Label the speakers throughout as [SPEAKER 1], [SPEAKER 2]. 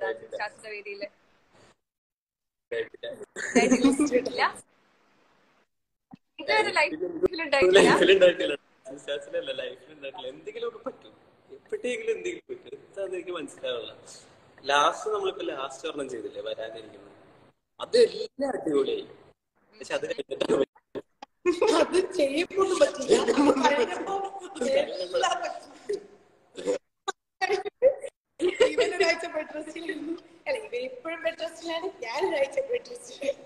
[SPEAKER 1] Dancing സ്റ്റാർസിന്റെ വേദിയിൽ
[SPEAKER 2] ഇല്ല.
[SPEAKER 1] ഇതുവരെ ലൈഫിൽ ഉണ്ടായിട്ടില്ല
[SPEAKER 3] ലൈഫിലുണ്ടായിട്ടില്ല വിശ്വാസത്തിലല്ല ലൈഫിലുണ്ടായിട്ടില്ല എന്തെങ്കിലും ഒക്കെ പറ്റും എപ്പോഴെങ്കിലും എന്തെങ്കിലും പറ്റും എന്താന്ന് എനിക്ക് മനസ്സിലാവില്ല ലാസ്റ്റ് നമ്മളിപ്പോ ലാസ്റ്റ് ഒരെണ്ണം ചെയ്തില്ലേ വരാനിരിക്കുന്നു അത് എല്ലാം അടിപൊളിയായി പക്ഷെ അത് കഴിഞ്ഞിട്ട്
[SPEAKER 2] അത് ചെയ്യുമ്പോൾ പറ്റില്ല കഴിഞ്ഞപ്പോ എല്ലാം പറ്റി. ഇവൻ ഒരാഴ്ച ബെഡ് റെസ്റ്റിലായിരുന്നു അല്ല ഇവൻ ഇപ്പോഴും ബെഡ് റെസ്റ്റിലാണ് ഞാൻ ഒരാഴ്ച ബെഡ് റെസ്റ്റിലായിരുന്നു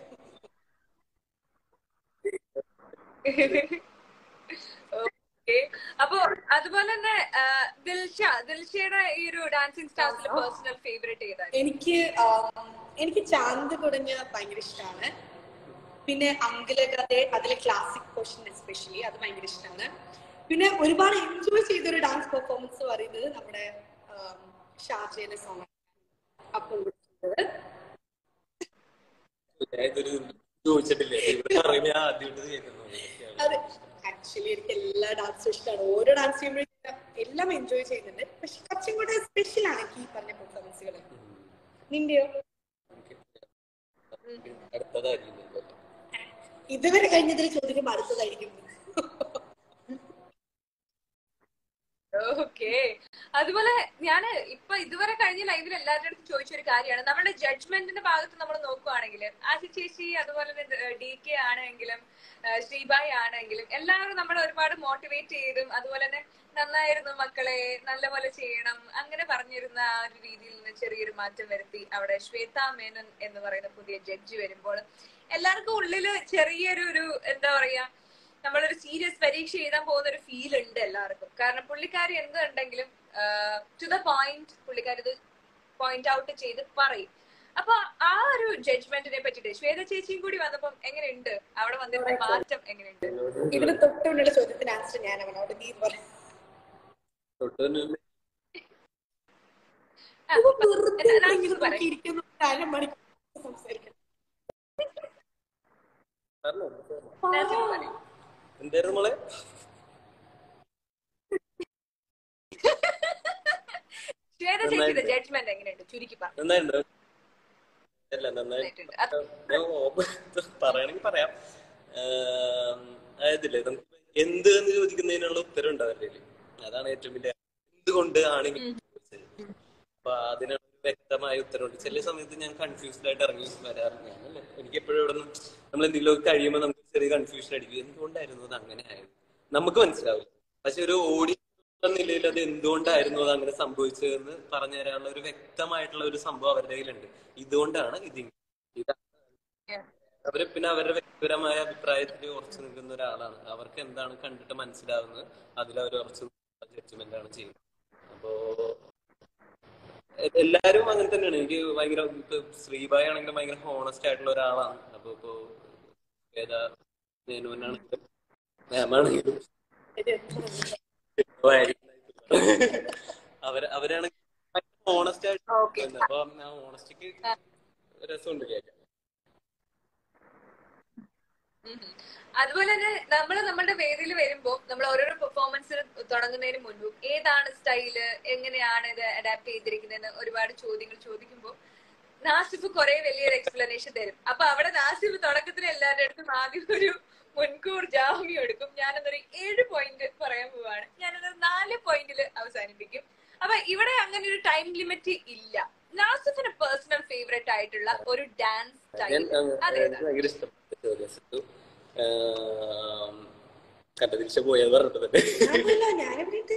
[SPEAKER 1] ഓക്കെ അപ്പൊ അതുപോലെ തന്നെ ആ, ദിൽഷ ദിൽഷയുടെ ഈ ഒരു ഡാൻസിങ് സ്റ്റാർസിലെ പേഴ്സണൽ ഫേവറേറ്റ് ഏതായിരുന്നു
[SPEAKER 2] എനിക്ക് ആം, എനിക്ക് ചാന്ത് കുടഞ്ഞ ഭയങ്കര ഇഷ്ടമാണ് പിന്നെ അങ്കിലകഥ അതിലെ ക്ലാസിക് പോർഷൻ എസ്പെഷ്യലി അത് ഭയങ്കര ഇഷ്ടമാണ് പിന്നെ ഒരുപാട് എൻജോയ് ചെയ്തൊരു ഡാൻസ് പെർഫോമൻസ് പറയുന്നത് നമ്മുടെ ആം, ഷാർജയിലെ സോങ് അപ്പോൾ
[SPEAKER 3] ഞാൻ ഇതൊരു ചോദിച്ചിട്ടില്ലേ ഇവിടെ പറയുമ്പോ ഞാൻ ആദ്യമായിട്ട് കേൾക്കുന്നു
[SPEAKER 2] അത് ആക്ച്വലി എനിക്ക് എല്ലാ ഡാൻസും ഇഷ്ടമാണ് ഓരോ ഡാൻസ് ചെയ്യുമ്പോഴും എല്ലാം എൻജോയ് ചെയ്യുന്നുണ്ട് പക്ഷെ കുറച്ചും കൂടെ സ്പെഷ്യൽ ആണ് എനിക്ക് ഈ പറഞ്ഞ പെർഫോമൻസുകൾ നിന്റെയോ
[SPEAKER 3] അടുത്തതായിരിക്കും
[SPEAKER 2] ഇതുവരെ കഴിഞ്ഞതിൽ ചോദിക്കുമ്പോൾ അടുത്തതായിരിക്കും
[SPEAKER 1] ഓക്കെ അതുപോലെ ഞാൻ ഇപ്പൊ ഇതുവരെ കഴിഞ്ഞ ലൈവിൽ എല്ലാവരുടെ അടുത്തും ചോദിച്ചൊരു കാര്യമാണ് നമ്മുടെ ജഡ്ജ്മെന്റിന്റെ ഭാഗത്ത് നമ്മൾ നോക്കുവാണെങ്കിൽ ആശി ചേച്ചി അതുപോലെ തന്നെ ഡി കെ ആണെങ്കിലും ആ, ശ്രീബായി ആണെങ്കിലും എല്ലാവരും നമ്മളെ ഒരുപാട് മോട്ടിവേറ്റ് ചെയ്തും അതുപോലെ തന്നെ നന്നായിരുന്നു മക്കളെ നല്ലപോലെ ചെയ്യണം അങ്ങനെ പറഞ്ഞിരുന്ന ആ ഒരു രീതിയിൽ നിന്ന് ചെറിയൊരു മാറ്റം വരുത്തി അവിടെ ശ്വേത മേനൻ എന്ന് പറയുന്ന പുതിയ ജഡ്ജി വരുമ്പോൾ എല്ലാവർക്കും ഉള്ളില് ചെറിയൊരു ഒരു എന്താ പറയാ നമ്മളൊരു സീരിയസ് പരീക്ഷ എഴുതാൻ പോകുന്ന ഒരു ഫീൽ ഉണ്ട് എല്ലാവർക്കും കാരണം പുള്ളിക്കാരി എന്ത് ഉണ്ടെങ്കിലും ടു ദ പോയിന്റ് പുള്ളിക്കാരി ഇത് പോയിന്റ് ഔട്ട് ചെയ്ത് പറയും അപ്പൊ ആ ഒരു ജഡ്ജ്മെന്റിനെ പറ്റിട്ട് ശ്വേത ചേച്ചിയും കൂടി വന്നപ്പം എങ്ങനെയുണ്ട് അവിടെ വന്നിരുന്ന മാറ്റം എങ്ങനെയുണ്ട്
[SPEAKER 2] ഇതിന് തൊട്ടുകൊണ്ടുള്ള ചോദ്യത്തിന് ആൻസർ ഞാൻ അവനോട് നീ പറ-
[SPEAKER 3] തൊട്ട് തന്നെ
[SPEAKER 1] ആ,
[SPEAKER 2] ഇവ
[SPEAKER 1] അപ്പൊ
[SPEAKER 2] വെറുതെ
[SPEAKER 1] എന്നാ
[SPEAKER 2] ഇങ്ങനെ
[SPEAKER 1] നാസിർ പറയ്.
[SPEAKER 2] നോക്കിയിരിക്കുന്നു അരമണിക്കൂർ സംസാരിക്കണം
[SPEAKER 3] പറഞ്ഞോ.
[SPEAKER 1] നാസിർ പറയ്.
[SPEAKER 3] എന്തായിരുന്നു മോളെ
[SPEAKER 1] ശ്വേത ചേച്ചിയുടെ ജഡ്ജ്മെന്റ് എങ്ങനെയുണ്ട് ചുരുക്കി പറ
[SPEAKER 3] നന്നായിട്ടുണ്ട് അല്ല നന്നായി
[SPEAKER 1] നന്നായിട്ടുണ്ട്. അത്
[SPEAKER 3] പറയണെങ്കിൽ പറയാം ആം, അതായതില്ലേ നമുക്ക് എന്ത് എന്ന് ചോദിക്കുന്നതിനുള്ള ഉത്തരം ഉണ്ട് അവരുടെ കയ്യില്. അതാണ് ഏറ്റവും വലിയ എന്തുകൊണ്ട് ആണ് ഇങ്ങനെ ചോദിച്ചത് അപ്പൊ അതിനുള്ള ഒരു വ്യക്തമായ ഉത്തരവുണ്ട് ചില സമയത്ത് ഞാൻ കൺഫ്യൂസ്ഡ് ആയിട്ട് ഇറങ്ങി വരാറുണ്ട് ഞാനല്ല എനിക്ക് എപ്പോഴും ഇവിടെ നിന്ന് നമ്മൾ എന്തെങ്കിലും കഴിയുമ്പോൾ നമുക്ക് ചെറിയ കൺഫ്യൂഷൻ അടിക്കും എന്തുകൊണ്ടായിരുന്നു അത് അങ്ങനെ ആയത് നമുക്ക് മനസ്സിലാവില്ല പക്ഷെ ഒരു ഓഡിയൻസ് എന്ന നിലയിൽ അത് എന്തുകൊണ്ടായിരുന്നു അത് അങ്ങനെ സംഭവിച്ചതെന്ന് പറഞ്ഞു തരാനുള്ള ഒരു വ്യക്തമായിട്ടുള്ള ഒരു സംഭവം അവരുടെ കയ്യിലുണ്ട് ഇതുകൊണ്ടാണ് ഇത് ഇതാണ് അവര് പിന്നെ അവരുടെ വ്യക്തിപരമായ അഭിപ്രായത്തിൽ ഉറച്ചു നിൽക്കുന്ന ഒരാളാണ് അവർക്ക് എന്താണ് കണ്ടിട്ട് മനസ്സിലാവുന്നത് അതിൽ അവർ ഉറച്ചു ജഡ്ജ്മെന്റ് ആണ് ചെയ്യുന്നത് അപ്പോ എ- എല്ലാരും അങ്ങനെ തന്നെയാണ് എനിക്ക് ഭയങ്കര ഇപ്പൊ ശ്രീബായി ആണെങ്കിലും ഭയങ്കര ഹോണസ്റ്റ് ആയിട്ടുള്ള ഒരാളാണ് അപ്പൊ ഇപ്പോ ഏതാ നേനുവനാണെങ്കിലും മാമാണെങ്കിലും അവര് അവരാണെങ്കിൽ ഹോണസ്റ്റ് ആയിട്ട് നിൽക്കുന്നത്. അപ്പൊ ആ ഹോണസ്റ്റിക്ക് രസമുണ്ട് കേൾക്കാൻ
[SPEAKER 1] ഉം. അതുപോലെ തന്നെ നമ്മൾ നമ്മുടെ വേദിയിൽ വരുമ്പോൾ നമ്മൾ ഓരോരോ പെർഫോമൻസിന് തുടങ്ങുന്നതിന് മുൻപും ഏതാണ് സ്റ്റൈല് എങ്ങനെയാണ് ഇത് അഡാപ്റ്റ് ചെയ്തിരിക്കുന്നതെന്ന് ഒരുപാട് ചോദ്യങ്ങൾ ചോദിക്കുമ്പോൾ നാസിഫ് കുറെ വലിയൊരു എക്സ്പ്ലനേഷൻ തരും അപ്പൊ അവിടെ നാസിഫ് തുടക്കത്തിൽ എല്ലാവരുടെ അടുത്തും ആദ്യം ഒരു മുൻകൂർ ജാമ്യം എടുക്കും ഞാനതൊരു ഏഴ് പോയിന്റ് പറയാൻ പോവാണ് ഞാനത് നാല് പോയിന്റിൽ അവസാനിപ്പിക്കും അപ്പൊ ഇവിടെ അങ്ങനെ ഒരു ടൈം ലിമിറ്റ് ഇല്ല നാസിഫിന് പേഴ്സണൽ ഫേവറേറ്റ് ആയിട്ടുള്ള ഒരു ഡാൻസ് സ്റ്റൈൽ
[SPEAKER 3] ഞാൻ അങ്ങ്
[SPEAKER 1] അതേതാണ്
[SPEAKER 3] എനിക്ക് ഭയങ്കര ഇഷ്ടപ്പെട്ട ചോദ്യം സിത്തു. ആം, കണ്ട തിരിച്ച പോയത് പറഞ്ഞത്
[SPEAKER 2] അതല്ല ഞാനിവിടെ ഉണ്ട്.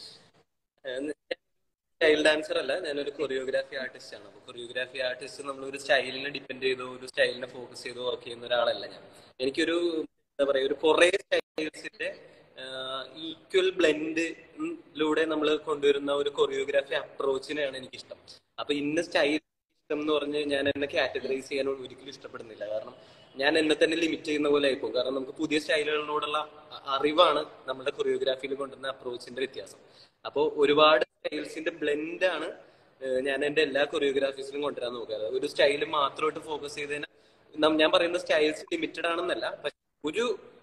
[SPEAKER 3] സ്റ്റൈൽ ഡാൻസർ അല്ല ഞാനൊരു കൊറിയോഗ്രാഫി ആർട്ടിസ്റ്റ് ആണ് അപ്പൊ കൊറിയോഗ്രാഫി ആർട്ടിസ്റ്റ് നമ്മൾ ഒരു സ്റ്റൈലിനെ ഡിപ്പെൻഡ് ചെയ്തോ ഒരു സ്റ്റൈലിനെ ഫോക്കസ് ചെയ്തോ വർക്ക് ചെയ്യുന്ന ഒരാളല്ല ഞാൻ എനിക്കൊരു എന്താ പറയാ ഒരു കുറെ സ്റ്റൈൽസിന്റെ ഈക്വൽ ബ്ലെൻഡിലൂടെ നമ്മൾ കൊണ്ടുവരുന്ന ഒരു കൊറിയോഗ്രാഫി അപ്രോച്ചിനെയാണ് എനിക്കിഷ്ടം അപ്പൊ ഇന്ന സ്റ്റൈൽ ഇഷ്ടം എന്ന് പറഞ്ഞ് ഞാൻ എന്നെ കാറ്റഗറൈസ് ചെയ്യാൻ ഒരിക്കലും ഇഷ്ടപ്പെടുന്നില്ല കാരണം ഞാൻ എന്നെ തന്നെ ലിമിറ്റ് ചെയ്യുന്ന പോലെ ആയിപ്പോ കാരണം നമുക്ക് പുതിയ സ്റ്റൈലുകളിനോടുള്ള അ- അറിവാണ് നമ്മുടെ കൊറിയോഗ്രാഫിയിൽ കൊണ്ടുവരുന്ന അപ്രോച്ചിന്റെ വ്യത്യാസം അപ്പോൾ ഒരുപാട് സ്റ്റൈൽസിന്റെ ബ്ലെൻഡ് ആണ് ഏഹ് ഞാൻ എന്റെ എല്ലാ കൊറിയോഗ്രാഫീസിലും കൊണ്ടുവരാൻ നോക്കാറ് ഒരു സ്റ്റൈൽ മാത്രമായിട്ട് ഫോക്കസ് ചെയ്തതിന് നം- ഞാൻ പറയുന്ന സ്റ്റൈൽസ് ലിമിറ്റഡ് ആണെന്നല്ല പക്ഷെ ഒരു